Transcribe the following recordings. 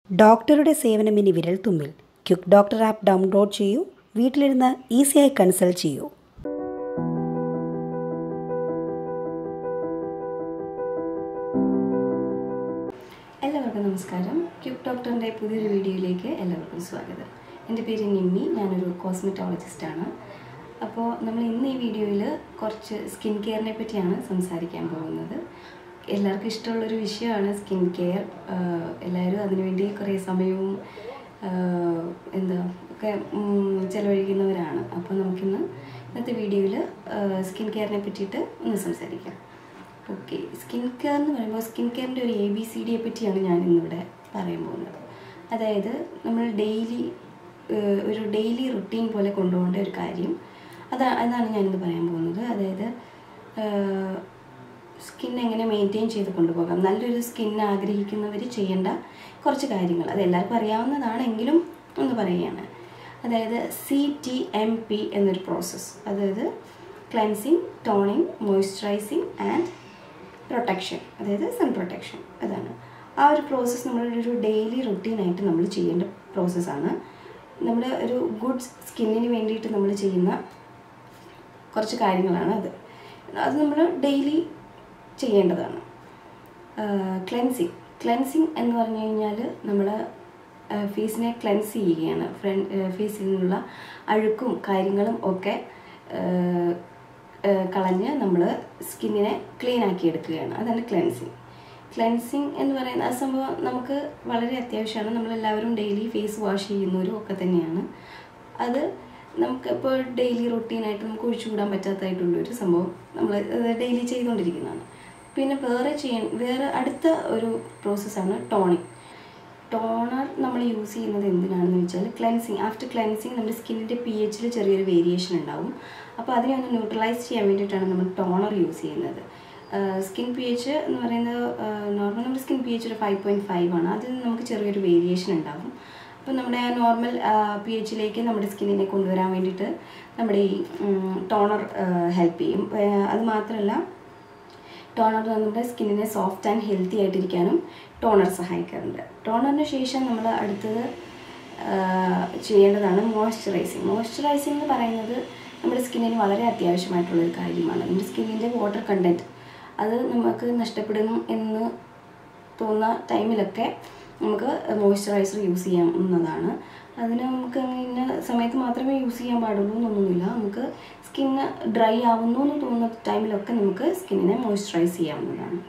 ഡോക്ടറുടെ സേവനം ഇനി വിരൽ തുമ്പിൽ ക്യുക്ക് ഡോക്ടർ ആപ്പ് ഡൗൺലോഡ് ചെയ്യൂ വീട്ടിലിരുന്ന് ഈസിയായി കൺസൾട്ട് ചെയ്യൂ എല്ലാവർക്കും നമസ്കാരം ക്യൂബ് ഡോക്ടറിൻ്റെ പുതിയൊരു വീഡിയോയിലേക്ക് എല്ലാവർക്കും സ്വാഗതം എൻ്റെ പേര് നിമ്മി ഞാനൊരു കോസ്മെറ്റോളജിസ്റ്റാണ് അപ്പോൾ നമ്മൾ ഇന്ന് ഈ വീഡിയോയിൽ കുറച്ച് സ്കിൻ കെയറിനെ പറ്റിയാണ് സംസാരിക്കാൻ പോകുന്നത് എല്ലാവർക്കും ഇഷ്ടമുള്ളൊരു വിഷയമാണ് സ്കിൻ കെയർ എല്ലാവരും അതിനുവേണ്ടി കുറേ സമയവും ആഹ്, എന്താ ഒക്കെ ഉം, ചെലവഴിക്കുന്നവരാണ് അപ്പോൾ നമുക്കിന്ന് ഇന്നത്തെ വീഡിയോയിൽ സ്കിൻ കെയറിനെ പറ്റിയിട്ട് ഒന്ന് സംസാരിക്കാം ഓക്കെ സ്കിൻ കെയർ എന്ന് പറയുമ്പോൾ സ്കിൻ കെയറിൻ്റെ ഒരു എ ബി സി ഡിയെ പറ്റിയാണ് ഞാൻ ഇന്നിവിടെ പറയാൻ പോകുന്നത് അതായത് നമ്മൾ ഡെയിലി ഒരു ഡെയിലി റുട്ടീൻ പോലെ കൊണ്ടുപോകേണ്ട ഒരു കാര്യം അതാ അതാണ് ഞാനിന്ന് പറയാൻ പോകുന്നത് അതായത് സ്കിൻ എങ്ങനെ മെയിൻറ്റെയിൻ ചെയ്ത് കൊണ്ടുപോകാം നല്ലൊരു സ്കിൻ ആഗ്രഹിക്കുന്നവർ ചെയ്യേണ്ട കുറച്ച് കാര്യങ്ങൾ അത് എല്ലാവർക്കും അറിയാവുന്നതാണെങ്കിലും ഒന്ന് പറയുകയാണ് അതായത് സി ടി എം പി എന്നൊരു പ്രോസസ്സ് അതായത് cleansing toning moisturising and protection അതായത് സൺ പ്രൊട്ടക്ഷൻ അതാണ് ആ ഒരു പ്രോസസ്സ് നമ്മളുടെ ഒരു ഡെയിലി റുട്ടീനായിട്ട് നമ്മൾ ചെയ്യേണ്ട പ്രോസസ്സാണ് നമ്മുടെ ഒരു ഗുഡ് സ്കിന്നിന് വേണ്ടിയിട്ട് നമ്മൾ ചെയ്യുന്ന കുറച്ച് കാര്യങ്ങളാണ് അത് അത് നമ്മൾ ഡെയിലി ചെയ്യേണ്ടതാണ് ക്ലെൻസിങ് ക്ലെൻസിങ് എന്ന് പറഞ്ഞു കഴിഞ്ഞാൽ നമ്മൾ ഫേസിനെ ക്ലെൻസ് ചെയ്യുകയാണ് ഫ്രണ്ട് ഫേസിൽ നിന്നുള്ള അഴുക്കും കാര്യങ്ങളും ഒക്കെ ആഹ്, ആഹ് കളഞ്ഞ് നമ്മൾ സ്കിന്നിനെ ക്ലീൻ ആക്കി എടുക്കുകയാണ് അതാണ് ക്ലെൻസിങ് ക്ലെൻസിങ് എന്ന് പറയുന്ന ആ സംഭവം നമുക്ക് വളരെ അത്യാവശ്യമാണ് നമ്മളെല്ലാവരും ഡെയിലി ഫേസ് വാഷ് ചെയ്യുന്നവരും ഒക്കെ തന്നെയാണ് അത് നമുക്ക് ഇപ്പോൾ ഡെയിലി റൊട്ടീനായിട്ട് നമുക്ക് ഒഴിച്ചുകൂടാൻ പറ്റാത്തതായിട്ടുള്ളൊരു സംഭവം നമ്മൾ ഡെയിലി ചെയ്തുകൊണ്ടിരിക്കുന്നതാണ് പിന്നെ വേറെ ചെയ്യാൻ വേറെ അടുത്ത ഒരു പ്രോസസ്സാണ് ടോണിങ് ടോണർ നമ്മൾ യൂസ് ചെയ്യുന്നത് എന്തിനാണെന്ന് വെച്ചാൽ ക്ലെൻസിങ് ആഫ്റ്റർ ക്ലെൻസിങ് നമ്മുടെ സ്കിന്നിൻ്റെ പി എച്ചിൽ ചെറിയൊരു വേരിയേഷൻ ഉണ്ടാവും അപ്പോൾ അതിനെ ഒന്ന് ന്യൂട്രലൈസ് ചെയ്യാൻ വേണ്ടിയിട്ടാണ് നമ്മൾ ടോണർ യൂസ് ചെയ്യുന്നത് സ്കിൻ പി എച്ച് എന്ന് പറയുന്നത് നോർമൽ നമ്മുടെ സ്കിൻ പി എച്ച് ഒരു ഫൈവ് പോയിൻറ്റ് ഫൈവ് ആണ് അതിൽ നിന്ന് നമുക്ക് ചെറിയൊരു വേരിയേഷൻ ഉണ്ടാവും അപ്പോൾ നമ്മുടെ ആ നോർമൽ പി എച്ചിലേക്ക് നമ്മുടെ സ്കിന്നിനെ കൊണ്ടുവരാൻ വേണ്ടിയിട്ട് നമ്മുടെ ഈ ടോണർ ഹെൽപ്പ് ചെയ്യും ആ, അത് മാത്രമല്ല ടോണർ നമ്മുടെ സ്കിന്നിനെ സോഫ്റ്റ് ആൻഡ് ഹെൽത്തി ആയിട്ടിരിക്കാനും ടോണർ സഹായിക്കാറുണ്ട് ടോണറിന് ശേഷം നമ്മൾ അടുത്തത് ആ, ചെയ്യേണ്ടതാണ് മോയ്സ്ചറൈസിങ് മോയ്സ്ചറൈസിങ് എന്ന് പറയുന്നത് നമ്മുടെ സ്കിന്നിന് വളരെ അത്യാവശ്യമായിട്ടുള്ളൊരു കാര്യമാണ് നമ്മുടെ സ്കിന്നിൻ്റെ വാട്ടർ കണ്ടൻറ്റ് അത് നമുക്ക് നഷ്ടപ്പെടുന്നു എന്ന് തോന്നുന്ന ടൈമിലൊക്കെ നമുക്ക് മോയ്സ്ചറൈസർ യൂസ് ചെയ്യാവുന്നതാണ് അതിന് നമുക്ക് ഇന്ന സമയത്ത് മാത്രമേ യൂസ് ചെയ്യാൻ പാടുള്ളൂ എന്നൊന്നുമില്ല നമുക്ക് സ്കിന്ന് ഡ്രൈ ആവുന്നു എന്ന് തോന്നുന്ന ടൈമിലൊക്കെ നമുക്ക് സ്കിന്നിനെ മോയ്സ്ചറൈസ് ചെയ്യാവുന്നതാണ്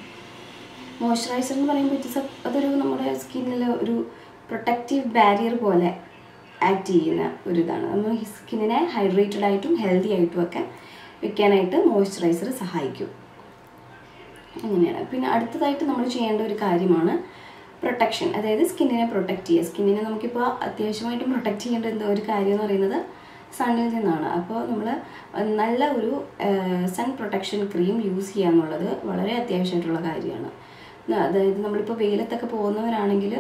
മോയ്സ്ചറൈസർ എന്ന് പറയുമ്പോൾ ഇറ്റ്സ് അതൊരു നമ്മുടെ സ്കിന്നിൽ ഒരു പ്രൊട്ടക്റ്റീവ് ബാരിയർ പോലെ ആക്ട് ചെയ്യുന്ന ഒരു ഇതാണ് നമ്മൾ സ്കിന്നിനെ ഹൈഡ്രേറ്റഡ് ആയിട്ടും ഹെൽത്തി ആയിട്ടും ഒക്കെ വെക്കാനായിട്ട് മോയ്സ്ചറൈസർ സഹായിക്കും അങ്ങനെയാണ് പിന്നെ അടുത്തതായിട്ട് നമ്മൾ ചെയ്യേണ്ട ഒരു കാര്യമാണ് പ്രൊട്ടക്ഷൻ അതായത് സ്കിന്നിനെ പ്രൊട്ടക്റ്റ് ചെയ്യുക സ്കിന്നിനെ നമുക്കിപ്പോൾ അത്യാവശ്യമായിട്ടും പ്രൊട്ടക്റ്റ് ചെയ്യേണ്ട എന്തോ ഒരു കാര്യം എന്ന് പറയുന്നത് സണ്ണിൽ നിന്നാണ് അപ്പോൾ നമ്മൾ നല്ല ഒരു സൺ പ്രൊട്ടക്ഷൻ ക്രീം യൂസ് ചെയ്യുക എന്നുള്ളത് വളരെ അത്യാവശ്യമായിട്ടുള്ള കാര്യമാണ് അതായത് നമ്മളിപ്പോൾ വെയിലത്തൊക്കെ പോകുന്നവരാണെങ്കിൽ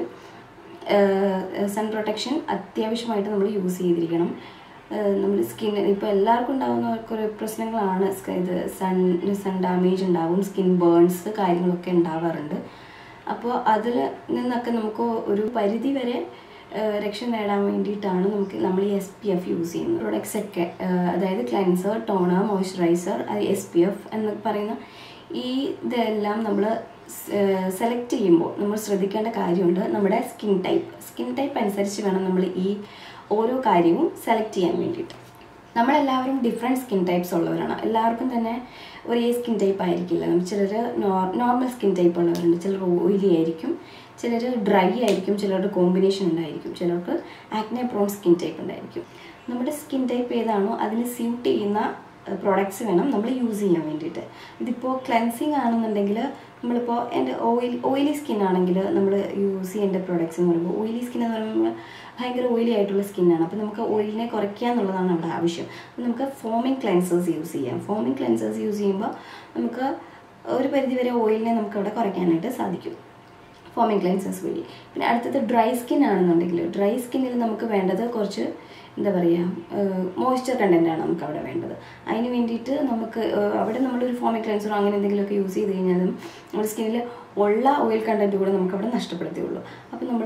സൺ പ്രൊട്ടക്ഷൻ അത്യാവശ്യമായിട്ട് നമ്മൾ യൂസ് ചെയ്തിരിക്കണം നമ്മൾ സ്കിൻ ഇപ്പോൾ എല്ലാവർക്കും ഉണ്ടാകുന്ന കുറേ പ്രശ്നങ്ങളാണ് സ്ക- ഇത് സൺ സൺ ഡാമേജ് ഉണ്ടാവും സ്കിൻ ബേൺസ് കാര്യങ്ങളൊക്കെ ഉണ്ടാവാറുണ്ട് അപ്പോൾ അതിൽ നിന്നൊക്കെ നമുക്ക് ഒരു പരിധി വരെ ഏഹ്, രക്ഷ നേടാൻ വേണ്ടിയിട്ടാണ് നമുക്ക് നമ്മൾ ഈ എസ് പി എഫ് യൂസ് ചെയ്യുന്നത് പ്രൊഡക്ട്സ് ഒക്കെ ഏഹ്, അതായത് cleanser toner moisturiser S P F എന്ന് പറയുന്ന ഈ ഇതെല്ലാം നമ്മൾ സെലക്ട് ചെയ്യുമ്പോൾ നമ്മൾ ശ്രദ്ധിക്കേണ്ട കാര്യമുണ്ട് നമ്മുടെ സ്കിൻ ടൈപ്പ് സ്കിൻ ടൈപ്പ് അനുസരിച്ച് വേണം നമ്മൾ ഈ ഓരോ കാര്യവും സെലക്ട് ചെയ്യാൻ വേണ്ടിയിട്ട് നമ്മളെല്ലാവരും ഡിഫറെൻറ്റ് സ്കിൻ ടൈപ്സ് ഉള്ളവരാണ് എല്ലാവർക്കും തന്നെ ഒരേ സ്കിൻ ടൈപ്പ് ആയിരിക്കില്ല ചിലർ നോർമൽ സ്കിൻ ടൈപ്പ് ഉള്ളവരുണ്ട് ചിലർ ഓയിലി ആയിരിക്കും ചിലർ ഡ്രൈ ആയിരിക്കും ചിലരുടെ കോമ്പിനേഷൻ ഉണ്ടായിരിക്കും ചിലർക്ക് ആക്നെ പ്രോൺ സ്കിൻ ടൈപ്പ് ഉണ്ടായിരിക്കും നമ്മുടെ സ്കിൻ ടൈപ്പ് ഏതാണോ അതിന് സ്യൂട്ട് ചെയ്യുന്ന പ്രോഡക്ട്സ് വേണം നമ്മൾ യൂസ് ചെയ്യാൻ വേണ്ടിയിട്ട് ഇതിപ്പോൾ ക്ലെൻസിങ് ആണെന്നുണ്ടെങ്കിൽ നമ്മളിപ്പോൾ എൻ്റെ ഓയിൽ ഓയിലി സ്കിൻ ആണെങ്കിൽ നമ്മൾ യൂസ് ചെയ്യേണ്ട പ്രോഡക്ട്സ് എന്ന് പറയുമ്പോൾ ഓയിലി സ്കിൻ എന്ന് പറയുമ്പോൾ ഭയങ്കര ഓയിലി ആയിട്ടുള്ള സ്കിന്നാണ് അപ്പോൾ നമുക്ക് ഓയിലിനെ കുറയ്ക്കുക എന്നുള്ളതാണ് അവിടെ ആവശ്യം അപ്പോൾ നമുക്ക് ഫോമിങ് ക്ലെൻസേഴ്സ് യൂസ് ചെയ്യാം ഫോമിങ് ക്ലെൻസേഴ്സ് യൂസ് ചെയ്യുമ്പോൾ നമുക്ക് ഒരു പരിധിവരെ ഓയിലിനെ നമുക്ക് അവിടെ കുറയ്ക്കാനായിട്ട് സാധിക്കും ഫോമിങ് ക്ലെൻസേഴ്സ് വഴി പിന്നെ അടുത്തത് ഡ്രൈ സ്കിൻ ആണെന്നുണ്ടെങ്കിൽ ഡ്രൈ സ്കിന്നിൽ നമുക്ക് വേണ്ടത് കുറച്ച് എന്താ പറയുക മോയ്സ്ചർ കണ്ടൻറ്റാണ് നമുക്ക് അവിടെ വേണ്ടത് അതിന് വേണ്ടിയിട്ട് നമുക്ക് ഏഹ്, അവിടെ നമ്മളൊരു ഫോമിക് ക്ലെൻസറോ അങ്ങനെ എന്തെങ്കിലുമൊക്കെ യൂസ് ചെയ്ത് കഴിഞ്ഞാലും നമ്മുടെ സ്കിന്നിൽ ഉള്ള ഓയിൽ കണ്ടൻറ്റ് കൂടെ നമുക്ക് അവിടെ നഷ്ടപ്പെടുത്തുകയുള്ളൂ അപ്പോൾ നമ്മൾ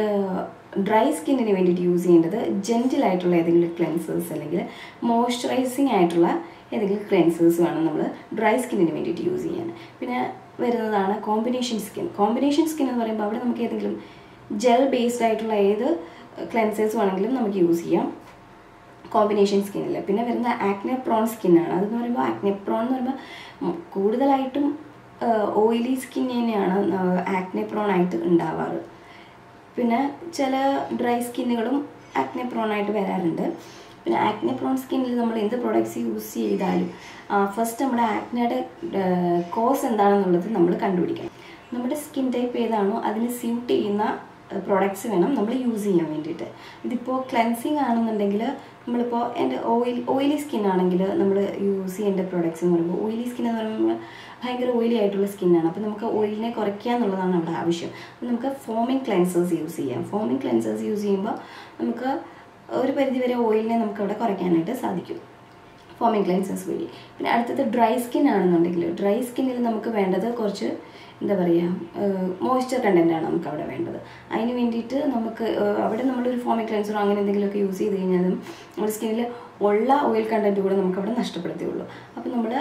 ഡ്രൈ സ്കിന്നിന് വേണ്ടിയിട്ട് യൂസ് ചെയ്യേണ്ടത് ജെൻറ്റിൽ ആയിട്ടുള്ള ഏതെങ്കിലും ക്ലെൻസേഴ്സ് അല്ലെങ്കിൽ മോയ്സ്ചറൈസിങ് ആയിട്ടുള്ള ഏതെങ്കിലും ക്ലെൻസേഴ്സ് വേണം നമ്മൾ ഡ്രൈ സ്കിന്നിന് വേണ്ടിയിട്ട് യൂസ് ചെയ്യാൻ പിന്നെ വരുന്നതാണ് കോമ്പിനേഷൻ സ്കിൻ കോമ്പിനേഷൻ സ്കിൻ എന്ന് പറയുമ്പോൾ അവിടെ നമുക്ക് ഏതെങ്കിലും ജെൽ ബേസ്ഡ് ആയിട്ടുള്ള ഏത് ക്ലെൻസേഴ്സ് വേണമെങ്കിലും നമുക്ക് യൂസ് ചെയ്യാം കോമ്പിനേഷൻ സ്കിന്നിൽ പിന്നെ വരുന്ന ആക്നെ പ്രോൺ സ്കിന്നാണ് അതെന്ന് പറയുമ്പോൾ ആക്നെ പ്രോൺ എന്ന് പറയുമ്പോൾ ഉം, കൂടുതലായിട്ടും ഓയിലി സ്കിൻ തന്നെയാണ് ആക്നെ പ്രോൺ ആയിട്ട് ഉണ്ടാവാറ് പിന്നെ ചില ഡ്രൈ സ്കിന്നുകളും ആക്നെ പ്രോൺ ആയിട്ട് വരാറുണ്ട് പിന്നെ ആക്നെ പ്രോൺ സ്കിന്നിൽ നമ്മൾ എന്ത് പ്രോഡക്റ്റ്സ് യൂസ് ചെയ്താലും ഫസ്റ്റ് നമ്മുടെ ആക്നയുടെ കോസ് എന്താണെന്നുള്ളത് നമ്മൾ കണ്ടുപിടിക്കണം നമ്മുടെ സ്കിൻ ടൈപ്പ് ഏതാണോ അതിന് സ്യൂട്ട് ചെയ്യുന്ന പ്രോഡക്റ്റ്സ് വേണം നമ്മൾ യൂസ് ചെയ്യാൻ വേണ്ടിയിട്ട് ഇതിപ്പോൾ ക്ലെൻസിങ് ആണെന്നുണ്ടെങ്കിൽ നമ്മളിപ്പോൾ എൻ്റെ ഓയിൽ ഓയിലി സ്കിൻ ആണെങ്കിൽ നമ്മൾ യൂസ് ചെയ്യേണ്ട പ്രോഡക്റ്റ്സ് എന്ന് പറയുമ്പോൾ ഓയിലി സ്കിൻ എന്ന് പറയുമ്പോൾ ഭയങ്കര ഓയിലി ആയിട്ടുള്ള സ്കിന്നാണ് അപ്പോൾ നമുക്ക് ഓയിലിനെ കുറയ്ക്കുക എന്നുള്ളതാണ് അവിടെ ആവശ്യം അപ്പോൾ നമുക്ക് ഫോമിങ് ക്ലെൻസേഴ്സ് യൂസ് ചെയ്യാം ഫോമിങ് ക്ലെൻസേഴ്സ് യൂസ് ചെയ്യുമ്പോൾ നമുക്ക് ഒരു പരിധിവരെ ഓയിലിനെ നമുക്ക് അവിടെ കുറയ്ക്കാനായിട്ട് സാധിക്കും ഫോമിങ് ക്ലെൻസേഴ്സ് വഴി പിന്നെ അടുത്തത് ഡ്രൈ സ്കിൻ ആണെന്നുണ്ടെങ്കിൽ ഡ്രൈ സ്കിന്നിൽ നമുക്ക് വേണ്ടത് കുറച്ച് എന്താ പറയുക മോയ്സ്ചർ കണ്ടൻറ്റാണ് നമുക്ക് അവിടെ വേണ്ടത് അതിന് വേണ്ടിയിട്ട് നമുക്ക് ഏഹ്, അവിടെ നമ്മളൊരു ഫോമിക് ക്ലെൻസറോ അങ്ങനെ എന്തെങ്കിലുമൊക്കെ യൂസ് ചെയ്ത് കഴിഞ്ഞാലും നമ്മുടെ സ്കിന്നിൽ ഉള്ള ഓയിൽ കണ്ടൻറ്റ് കൂടെ നമുക്ക് അവിടെ നഷ്ടപ്പെടുത്തുകയുള്ളൂ അപ്പോൾ നമ്മൾ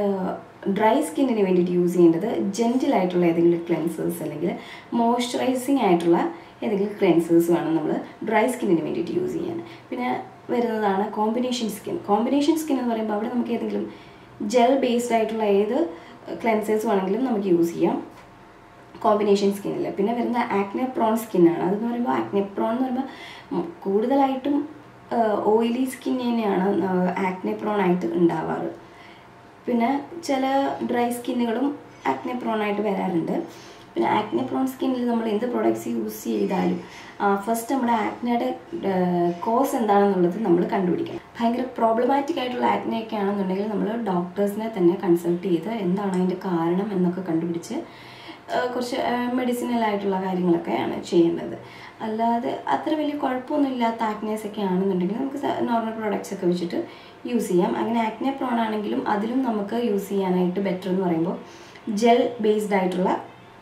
ഡ്രൈ സ്കിന്നിന് വേണ്ടിയിട്ട് യൂസ് ചെയ്യേണ്ടത് ജെൻറ്റിൽ ആയിട്ടുള്ള ഏതെങ്കിലും ക്ലെൻസേഴ്സ് അല്ലെങ്കിൽ മോയ്സ്ചറൈസിങ് ആയിട്ടുള്ള ഏതെങ്കിലും ക്ലെൻസേഴ്സ് വേണം നമ്മൾ ഡ്രൈ സ്കിന്നിന് വേണ്ടിയിട്ട് യൂസ് ചെയ്യാൻ പിന്നെ വരുന്നതാണ് കോമ്പിനേഷൻ സ്കിൻ കോമ്പിനേഷൻ സ്കിൻ എന്ന് പറയുമ്പോൾ അവിടെ നമുക്ക് ഏതെങ്കിലും ജെൽ ബേസ്ഡ് ആയിട്ടുള്ള ഏത് ക്ലെൻസേഴ്സ് വേണമെങ്കിലും നമുക്ക് യൂസ് ചെയ്യാം കോമ്പിനേഷൻ സ്കിന്നിൽ പിന്നെ വരുന്ന ആക്നെ പ്രോൺ സ്കിന്നാണ് അതെന്ന് പറയുമ്പോൾ ആക്നെ പ്രോൺ എന്ന് പറയുമ്പോൾ ഉം, കൂടുതലായിട്ടും ഓയിലി സ്കിൻ തന്നെയാണ് ആക്നെ പ്രോൺ ആയിട്ട് ഉണ്ടാവാറ് പിന്നെ ചില ഡ്രൈ സ്കിന്നുകളും ആക്നെ പ്രോൺ ആയിട്ട് വരാറുണ്ട് പിന്നെ ആക്നെ പ്രോൺ സ്കിന്നിൽ നമ്മൾ എന്ത് പ്രോഡക്റ്റ്സ് യൂസ് ചെയ്താലും ഫസ്റ്റ് നമ്മുടെ ആക്നയുടെ കോസ് എന്താണെന്നുള്ളത് നമ്മൾ കണ്ടുപിടിക്കണം ഭയങ്കര പ്രോബ്ലമാറ്റിക് ആയിട്ടുള്ള ആക്നെയൊക്കെ ആണെന്നുണ്ടെങ്കിൽ നമ്മൾ ഡോക്ടേഴ്സിനെ തന്നെ കൺസൾട്ട് ചെയ്ത് എന്താണ് അതിൻ്റെ കാരണം എന്നൊക്കെ കണ്ടുപിടിച്ച് ആ, കുറച്ച് മെഡിസിനൽ ആയിട്ടുള്ള കാര്യങ്ങളൊക്കെയാണ് ചെയ്യേണ്ടത് അല്ലാതെ അത്ര വലിയ കുഴപ്പമൊന്നും ഇല്ലാത്ത ആക്നേസ് ഒക്കെ ആണെന്നുണ്ടെങ്കിൽ നമുക്ക് നോർമൽ പ്രോഡക്റ്റ്സ് ഒക്കെ വെച്ചിട്ട് യൂസ് ചെയ്യാം അങ്ങനെ ആക്നെ പ്രോൺ ആണെങ്കിലും അതിലും നമുക്ക് യൂസ് ചെയ്യാനായിട്ട് ബെറ്റർ എന്ന് പറയുമ്പോൾ ജെൽ ബേസ്ഡ് ആയിട്ടുള്ള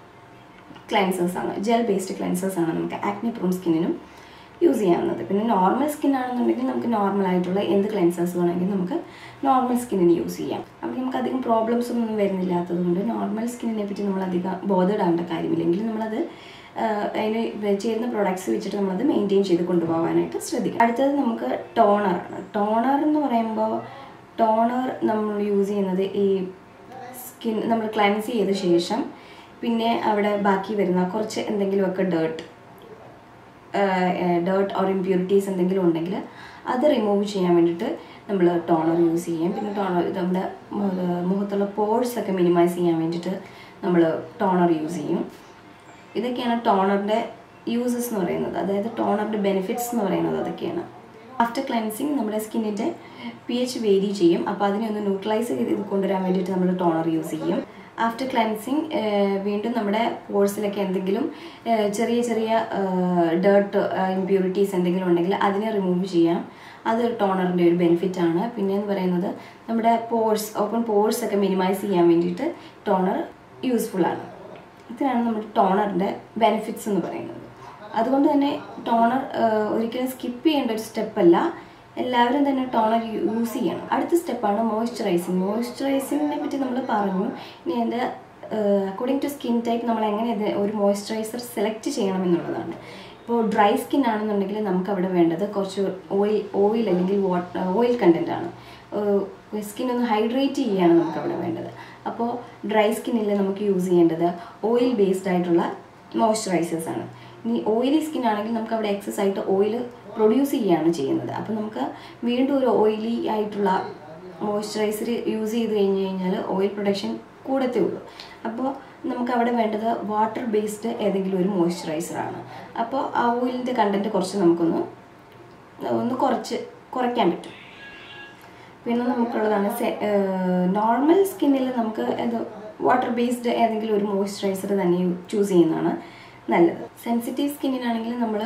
ക്ലൻസേഴ്സ് ആണ് ജെൽ ബേസ്ഡ് ക്ലൻസേഴ്സ് ആണ് നമുക്ക് ആക്നെ പ്രോൺ സ്കിന്നിനും യൂസ് ചെയ്യാവുന്നത് പിന്നെ നോർമൽ സ്കിൻ ആണെന്നുണ്ടെങ്കിൽ നമുക്ക് നോർമൽ ആയിട്ടുള്ള എന്ത് ക്ലെൻസേഴ്സ് വേണമെങ്കിലും നമുക്ക് നോർമൽ സ്കിന്നിന് യൂസ് ചെയ്യാം അപ്പോൾ നമുക്ക് അധികം പ്രോബ്ലംസ് ഒന്നും വരുന്നില്ലാത്തത് കൊണ്ട് നോർമൽ സ്കിന്നിനെ പറ്റി നമ്മൾ അധികം ബോധേഡാവേണ്ട കാര്യമില്ലെങ്കിൽ നമ്മളത് ആഹ്, അതിന് ചേരുന്ന പ്രോഡക്ട്സ് വെച്ചിട്ട് നമ്മളത് മെയിൻറ്റെയിൻ ചെയ്ത് കൊണ്ടുപോകാനായിട്ട് ശ്രദ്ധിക്കാം അടുത്തത് നമുക്ക് ടോണറാണ് ടോണർ എന്ന് പറയുമ്പോൾ ടോണർ നമ്മൾ യൂസ് ചെയ്യുന്നത് ഈ സ്കിൻ നമ്മൾ ക്ലൻസ് ചെയ്ത ശേഷം പിന്നെ അവിടെ ബാക്കി വരുന്ന കുറച്ച് എന്തെങ്കിലുമൊക്കെ ഡേർട്ട് ഡേർട്ട് ഓർ ഇമ്പ്യൂരിറ്റീസ് എന്തെങ്കിലും ഉണ്ടെങ്കിൽ അത് റിമൂവ് ചെയ്യാൻ വേണ്ടിയിട്ട് നമ്മൾ ടോണർ യൂസ് ചെയ്യും പിന്നെ ടോണർ നമ്മുടെ മുഖ- മുഖത്തുള്ള പോഴ്സ് ഒക്കെ മിനിമൈസ് ചെയ്യാൻ വേണ്ടിയിട്ട് നമ്മൾ ടോണർ യൂസ് ചെയ്യും ഇതൊക്കെയാണ് ടോണറിൻ്റെ യൂസസ് എന്ന് പറയുന്നത് അതായത് ടോണറിൻ്റെ ബെനിഫിറ്റ്സ് എന്ന് പറയുന്നത് അതൊക്കെയാണ് ആഫ്റ്റർ ക്ലെൻസിങ് നമ്മുടെ സ്കിന്നിൻ്റെ പി എച്ച് വേരി ചെയ്യും അപ്പോൾ അതിനെ ഒന്ന് ന്യൂട്രലൈസ് ചെയ്ത് കൊണ്ടുവരാൻ വേണ്ടിയിട്ട് നമ്മൾ ടോണർ യൂസ് ചെയ്യും ആഫ്റ്റർ ക്ലെൻസിങ് വീണ്ടും നമ്മുടെ പോഴ്സിലൊക്കെ എന്തെങ്കിലും ഏഹ്, ചെറിയ ചെറിയ ഡേർട്ട് ഇമ്പ്യൂരിറ്റീസ് എന്തെങ്കിലും ഉണ്ടെങ്കിൽ അതിനെ റിമൂവ് ചെയ്യാം അത് ടോണറിൻ്റെ ഒരു ബെനിഫിറ്റ് ആണ് പിന്നെ എന്ന് പറയുന്നത് നമ്മുടെ പോഴ്സ് ഓപ്പൺ പോഴ്സ് ഒക്കെ മിനിമൈസ് ചെയ്യാൻ വേണ്ടിയിട്ട് ടോണർ യൂസ്ഫുൾ ആണ് ഇത്രയാണ് നമ്മുടെ ടോണറിൻ്റെ ബെനിഫിറ്റ്സ് എന്ന് പറയുന്നത് അതുകൊണ്ട് തന്നെ ടോണർ ഒരിക്കലും സ്കിപ്പ് ചെയ്യേണ്ട ഒരു സ്റ്റെപ്പല്ല എല്ലാവരും തന്നെ ടോണർ യൂസ് ചെയ്യണം അടുത്ത സ്റ്റെപ്പാണ് മോയ്സ്ചറൈസിങ് മോയ്സ്ചറൈസിങ്ങിനെ പറ്റി നമ്മൾ പറഞ്ഞു ഇനി എൻ്റെ അക്കോർഡിംഗ് ടു സ്കിൻ ടൈപ്പ് നമ്മൾ എങ്ങനെ ഇത് ഒരു മോയ്സ്ചറൈസർ സെലക്ട് ചെയ്യണം എന്നുള്ളതാണ് ഇപ്പോൾ ഡ്രൈ സ്കിൻ ആണെന്നുണ്ടെങ്കിൽ നമുക്ക് അവിടെ വേണ്ടത് കുറച്ച് ഓയിൽ ഓയിൽ അല്ലെങ്കിൽ വാട്ടർ ഓയിൽ കണ്ടൻ്റ് ആണ് സ്കിൻ ഒന്ന് ഹൈഡ്രേറ്റ് ചെയ്യാണ് നമുക്ക് അവിടെ വേണ്ടത് അപ്പോൾ ഡ്രൈ സ്കിന്നിൽ നമുക്ക് യൂസ് ചെയ്യേണ്ടത് ഓയിൽ ബേസ്ഡ് ആയിട്ടുള്ള മോയ്സ്ചറൈസേഴ്സ് ആണ് ഇനി ഓയിലി സ്കിൻ ആണെങ്കിൽ നമുക്ക് അവിടെ എക്സസ് ആയിട്ട് ഓയിൽ പ്രൊഡ്യൂസ് ചെയ്യുകയാണ് ചെയ്യുന്നത് അപ്പോൾ നമുക്ക് വീണ്ടും ഒരു ഓയിലി ആയിട്ടുള്ള മോയ്സ്ചറൈസർ യൂസ് ചെയ്ത് കഴിഞ്ഞ് കഴിഞ്ഞാൽ ഓയിൽ പ്രൊഡക്ഷൻ കൂടത്തേ ഉള്ളൂ അപ്പോൾ നമുക്ക് അവിടെ വേണ്ടത് വാട്ടർ ബേസ്ഡ് ഏതെങ്കിലും ഒരു മോയ്സ്ചറൈസറാണ് അപ്പോൾ ആ ഓയിലിൻ്റെ കണ്ടൻറ്റ് കുറച്ച് നമുക്കൊന്ന് ഒന്ന് കുറച്ച് കുറയ്ക്കാൻ പറ്റും പിന്നെ നമുക്കുള്ളതാണ് നോർമൽ സ്കിന്നിൽ നമുക്ക് ഇത് വാട്ടർ ബേസ്ഡ് ഏതെങ്കിലും ഒരു മോയ്സ്ചറൈസർ തന്നെ ചൂസ് ചെയ്യുന്നതാണ് നല്ലത് സെൻസിറ്റീവ് സ്കിന്നിനാണെങ്കിൽ നമ്മൾ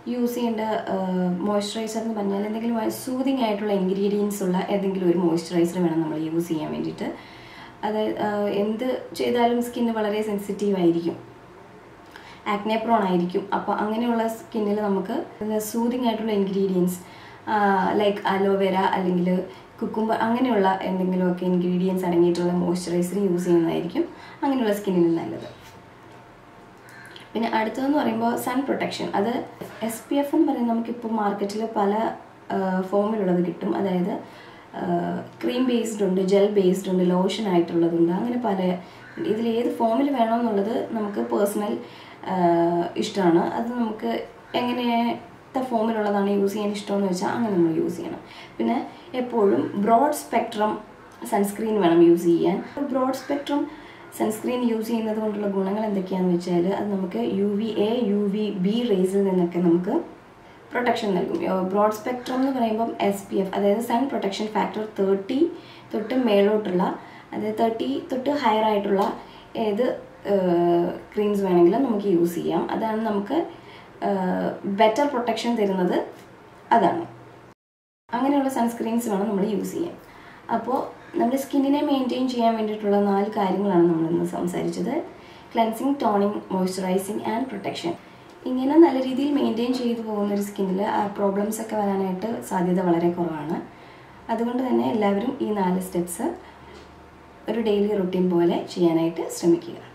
യൂസ് ചെയ്യേണ്ട മോയ്സ്ചറൈസർ എന്ന് പറഞ്ഞാൽ എന്തെങ്കിലും സൂതിങ് ആയിട്ടുള്ള ഇൻഗ്രീഡിയൻസ് ഉള്ള ഏതെങ്കിലും ഒരു മോയ്സ്ചറൈസർ വേണം നമ്മൾ യൂസ് ചെയ്യാൻ വേണ്ടിയിട്ട് അതായത് ആഹ് എന്ത് ചെയ്താലും സ്കിന്ന് വളരെ സെൻസിറ്റീവ് ആയിരിക്കും ആക്നെ പ്രോൺ ആയിരിക്കും അപ്പോൾ അങ്ങനെയുള്ള സ്കിന്നിൽ നമുക്ക് സൂതിങ് ആയിട്ടുള്ള ഇൻഗ്രീഡിയൻസ് ലൈക്ക് അലോവേര അല്ലെങ്കിൽ കുക്കുംബർ അങ്ങനെയുള്ള എന്തെങ്കിലുമൊക്കെ ഇൻഗ്രീഡിയൻസ് അടങ്ങിയിട്ടുള്ള മോയ്സ്ചറൈസർ യൂസ് ചെയ്യുന്നതായിരിക്കും അങ്ങനെയുള്ള സ്കിന്നിന് നല്ലത് പിന്നെ അടുത്തതെന്ന് പറയുമ്പോൾ സൺ പ്രൊട്ടക്ഷൻ അത് എസ് പി എഫ് എന്ന് പറയുന്നത് നമുക്കിപ്പോൾ മാർക്കറ്റിൽ പല ഫോമിലുള്ളത് കിട്ടും അതായത് ക്രീം ബേസ്ഡ് ഉണ്ട് ജെൽ ബേസ്ഡ് ഉണ്ട് ലോഷൻ ആയിട്ടുള്ളതുണ്ട് അങ്ങനെ പല ഇതിൽ ഏത് ഫോമിൽ വേണമെന്നുള്ളത് നമുക്ക് പേഴ്സണൽ ഇഷ്ടമാണ് അത് നമുക്ക് എങ്ങനത്തെ ഫോമിലുള്ളതാണ് യൂസ് ചെയ്യാൻ ഇഷ്ടമെന്ന് വെച്ചാൽ അങ്ങനെ നമ്മൾ യൂസ് ചെയ്യണം പിന്നെ എപ്പോഴും ബ്രോഡ് സ്പെക്ട്രം സൺസ്ക്രീൻ വേണം യൂസ് ചെയ്യാൻ ബ്രോഡ് സ്പെക്ട്രം സൺസ്ക്രീൻ യൂസ് ചെയ്യുന്നത് കൊണ്ടുള്ള ഗുണങ്ങൾ എന്തൊക്കെയാണെന്ന് വെച്ചാൽ അത് നമുക്ക് U V A U V B റേസിൽ നിന്നൊക്കെ നമുക്ക് പ്രൊട്ടക്ഷൻ നൽകും ബ്രോഡ് സ്പെക്ട്രം എന്ന് പറയുമ്പം എസ് പി എഫ് അതായത് സൺ പ്രൊട്ടക്ഷൻ ഫാക്ടർ തേർട്ടി തൊട്ട് മേലോട്ടുള്ള അതായത് തേർട്ടി തൊട്ട് ഹയർ ആയിട്ടുള്ള ഏത് ക്രീംസ് വേണമെങ്കിലും നമുക്ക് യൂസ് ചെയ്യാം അതാണ് നമുക്ക് ബെറ്റർ പ്രൊട്ടക്ഷൻ തരുന്നത് അതാണ് അങ്ങനെയുള്ള സൺസ്ക്രീൻസ് വേണം നമ്മൾ യൂസ് ചെയ്യാൻ അപ്പോൾ നമ്മുടെ സ്കിന്നിനെ മെയിൻറ്റെയിൻ ചെയ്യാൻ വേണ്ടിയിട്ടുള്ള നാല് കാര്യങ്ങളാണ് നമ്മളിന്ന് സംസാരിച്ചത് cleansing toning moisturising and protection ഇങ്ങനെ നല്ല രീതിയിൽ മെയിൻറ്റെയിൻ ചെയ്തു പോകുന്ന ഒരു സ്കിന്നിൽ ആ പ്രോബ്ലംസ് ഒക്കെ വരാനായിട്ട് സാധ്യത വളരെ കുറവാണ് അതുകൊണ്ട് തന്നെ എല്ലാവരും ഈ നാല് സ്റ്റെപ്സ് ഒരു ഡെയിലി റുട്ടീൻ പോലെ ചെയ്യാനായിട്ട് ശ്രമിക്കുക